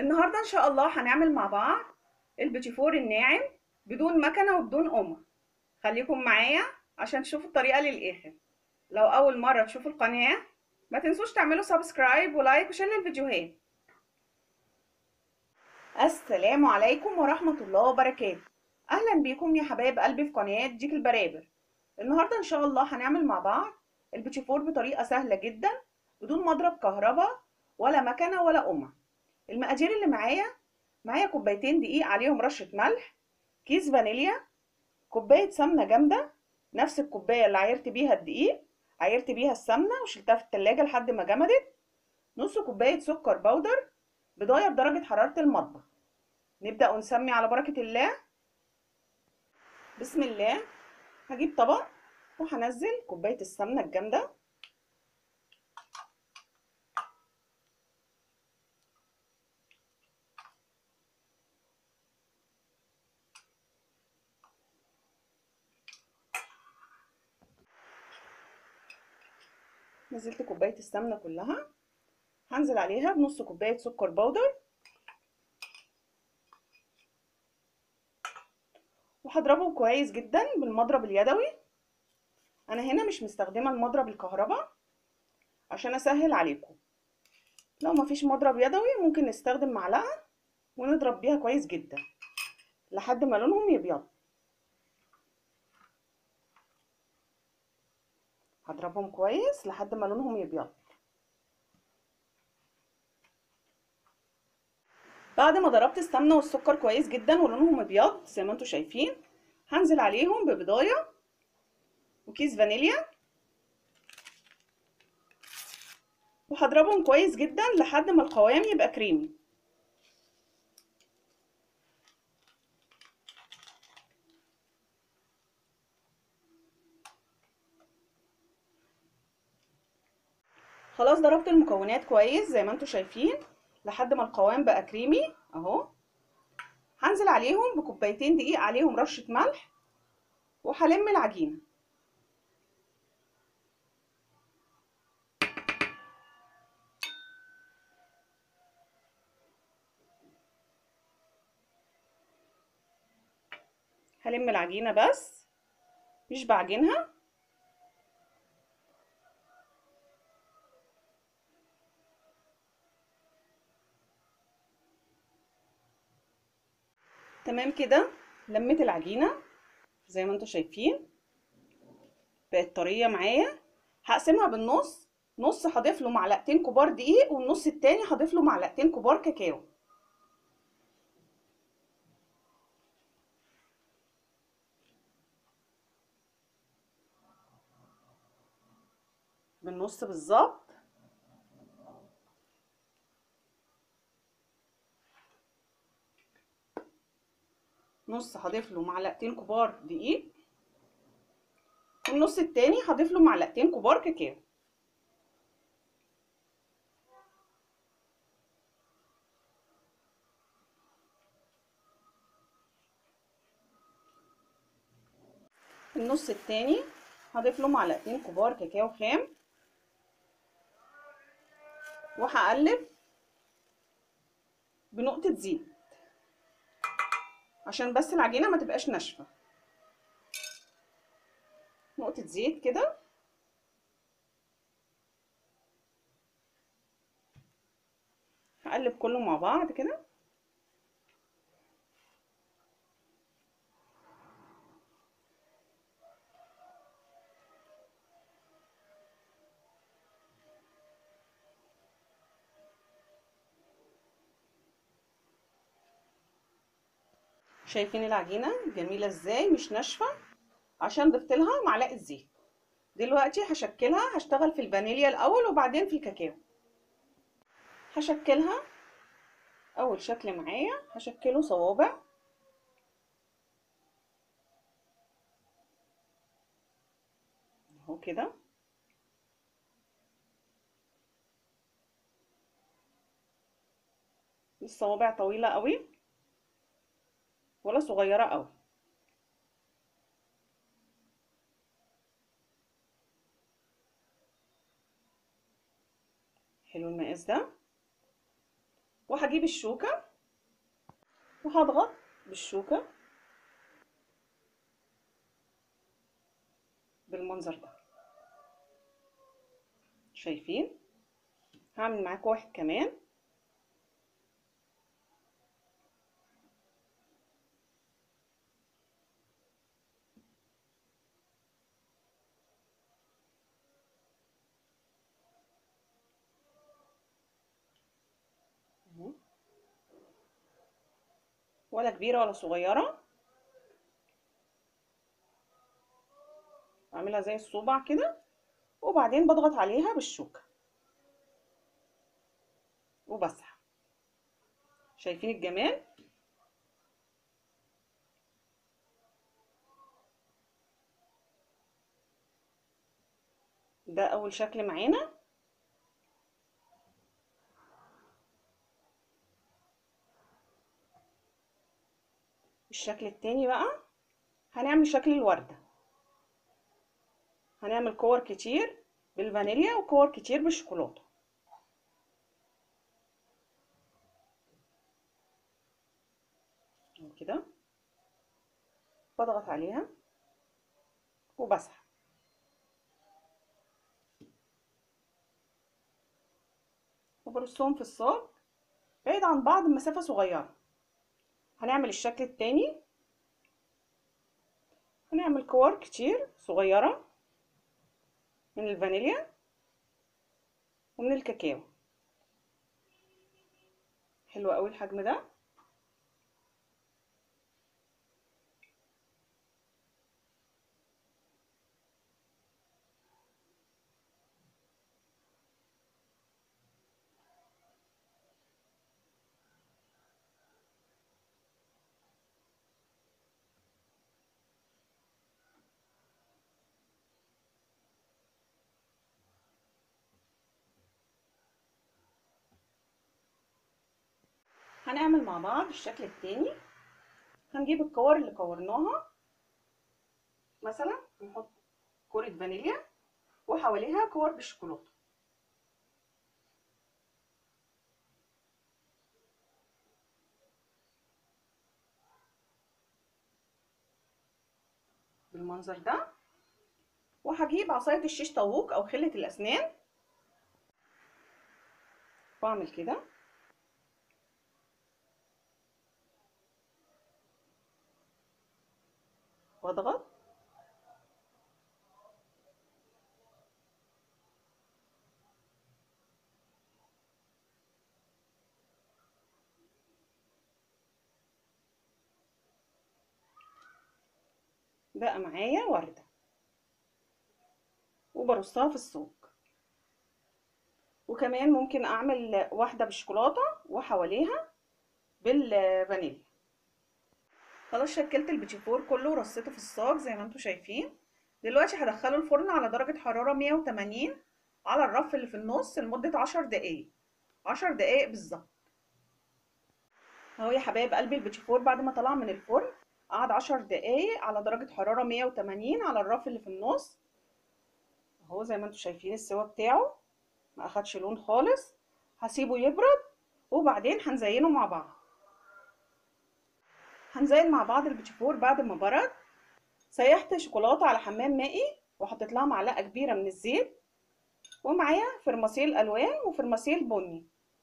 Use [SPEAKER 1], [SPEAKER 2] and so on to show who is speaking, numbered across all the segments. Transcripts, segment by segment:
[SPEAKER 1] النهاردة إن شاء الله هنعمل مع بعض البيتيفور الناعم بدون مكنة وبدون قمع خليكم معايا عشان تشوفوا الطريقة للآخر لو أول مرة تشوفوا القناة ما تنسوش تعملوا سبسكرايب ولايك وشير للفيديوهات السلام عليكم ورحمة الله وبركاته أهلا بيكم يا حبايب قلبي في قناة ديك البرابر النهاردة إن شاء الله هنعمل مع بعض البيتيفور بطريقة سهلة جدا بدون مضرب كهرباء ولا مكنة ولا قمع المقادير اللي معايا معايا كوبايتين دقيق عليهم رشة ملح كيس فانيليا كوباية سمنة جامدة نفس الكوباية اللي عايرت بيها الدقيق عايرت بيها السمنة وشلتها في التلاجة لحد ما جمدت نص كوباية سكر بودر بضاية بدرجة حرارة المطبخ نبدأ ونسمي على بركة الله بسم الله هجيب طبق وهنزل كوباية السمنة الجامدة نزلت كوباية السمنة كلها هنزل عليها بنص كوباية سكر بودر وهضربهم كويس جدا بالمضرب اليدوي انا هنا مش مستخدمة المضرب الكهرباء عشان اسهل عليكم لو مفيش مضرب يدوي ممكن نستخدم معلقة ونضرب بيها كويس جدا لحد ما لونهم يبيض هضربهم كويس لحد ما لونهم يبيض بعد ما ضربت السمنه والسكر كويس جدا ولونهم ابيض زي ما انتم شايفين هنزل عليهم ببضايه وكيس فانيليا وهضربهم كويس جدا لحد ما القوام يبقى كريمي خلاص ضربت المكونات كويس زي ما انتم شايفين لحد ما القوام بقى كريمي اهو هنزل عليهم بكوبايتين دقيق عليهم رشة ملح وهلم العجينة هلم العجينة بس مش بعجنها تمام كده لميت العجينه زي ما انتم شايفين بقت طريه معايا هقسمها بالنص نص هضيف له معلقتين كبار دقيق والنص التاني هضيف له معلقتين كبار كاكاو بالنص بالظبط نص هضيف له معلقتين كبار دقيق والنص التاني هضيف له معلقتين كبار كاكاو النص التاني هضيف له معلقتين كبار كاكاو خام وهقلب بنقطة زيت عشان بس العجينه ما تبقاش ناشفه نقطه زيت كده هقلب كله مع بعض كده شايفين العجينه جميله ازاي مش ناشفه عشان ضفت لها معلقه زيت دلوقتي هشكلها هشتغل في الفانيليا الاول وبعدين في الكاكاو هشكلها اول شكل معايا هشكله صوابع اهو كده الصوابع طويله قوي ولا صغيرة قوي حلو المقاس ده وهجيب الشوكة وهضغط بالشوكة بالمنظر ده شايفين هعمل معاكم واحد كمان اهو. ولا كبيرة ولا صغيرة اعملها زي الصبع كده وبعدين بضغط عليها بالشوكة وبسحب شايفين الجمال ده اول شكل معانا الشكل التاني بقى هنعمل شكل الوردة هنعمل كور كتير بالفانيليا وكور كتير بالشوكولاتة كده بضغط عليها وبسحب وبرصهم في الصاج بعيد عن بعض بمسافة صغيرة هنعمل الشكل التاني هنعمل كور كتير صغيرة من الفانيليا ومن الكاكاو حلو قوي الحجم ده هنعمل مع بعض الشكل التاني هنجيب الكور اللي كورناها مثلا نحط كورة فانيليا وحواليها كور بالشوكولاتة بالمنظر ده وهجيب عصاية الشيش طاووق او خلة الاسنان واعمل كده واضغط بقى معايا وردة وبرصها في السوق وكمان ممكن اعمل واحدة بالشوكولاتة وحواليها بالفانيليا خلاص شكلت البيتيفور كله ورصيته في الصاج زي ما انتم شايفين دلوقتي هدخله الفرن على درجة حرارة 180 على الرف اللي في النص لمدة 10 دقايق 10 دقايق بالظبط اهو يا حبايب قلبي البيتيفور بعد ما طلع من الفرن قعد 10 دقايق على درجة حرارة 180 على الرف اللي في النص اهو زي ما انتم شايفين السوا بتاعه ما اخدش لون خالص هسيبه يبرد وبعدين هنزينه مع بعض هنزين مع بعض البيتيفور بعد ما برد سيحت شوكولاته على حمام مائي وحطيت لها معلقه كبيره من الزيت ومعايا فرماسيل الوان وفرماسيل بني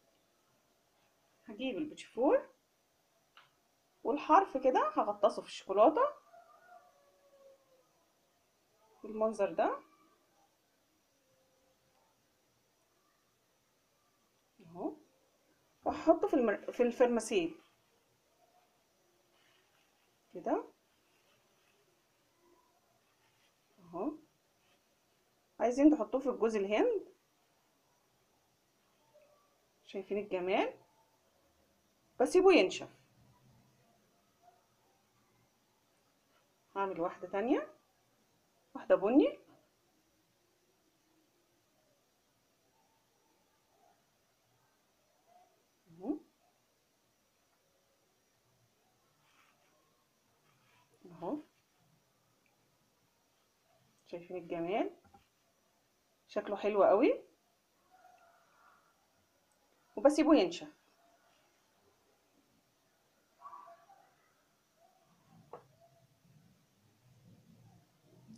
[SPEAKER 1] هجيب البيتيفور والحرف كده هغطسه في الشوكولاته بالمنظر ده اهو وهحطه في المر... في الفرماسيل كده اهو عايزين تحطوه في الجوز الهند شايفين الجمال بسيبه ينشف هعمل واحدة تانية واحدة بني اهو اهو شايفين الجمال شكله حلو قوي وبسيبه ينشف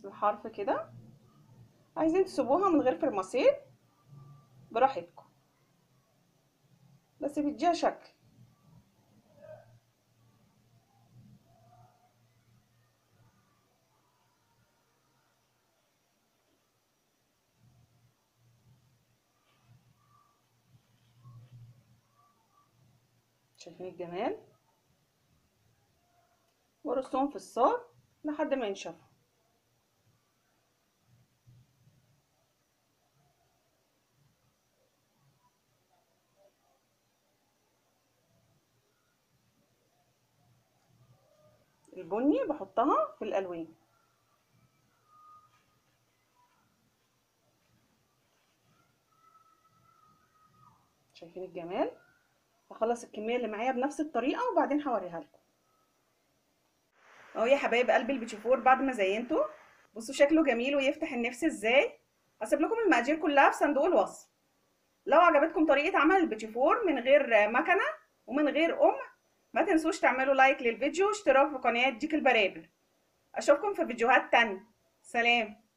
[SPEAKER 1] الحرف كده عايزين تسيبوها من غير فرماسيل براحتكم بس بيديها شكل شايفين الجمال ورصهم في الصاج لحد ما ينشفوا البني بحطها في الالوان شايفين الجمال هخلص الكميه اللي معايا بنفس الطريقه وبعدين هوريها لكم اهو يا حبايب قلبي البيتشفور بعد ما زينته بصوا شكله جميل ويفتح النفس ازاي هسيب لكم المقادير كلها في صندوق الوصف لو عجبتكم طريقه عمل البيتشفور من غير مكنه ومن غير قمع ما تنسوش تعملوا لايك للفيديو واشتراك في قناه ديك البرابر اشوفكم في فيديوهات تانية سلام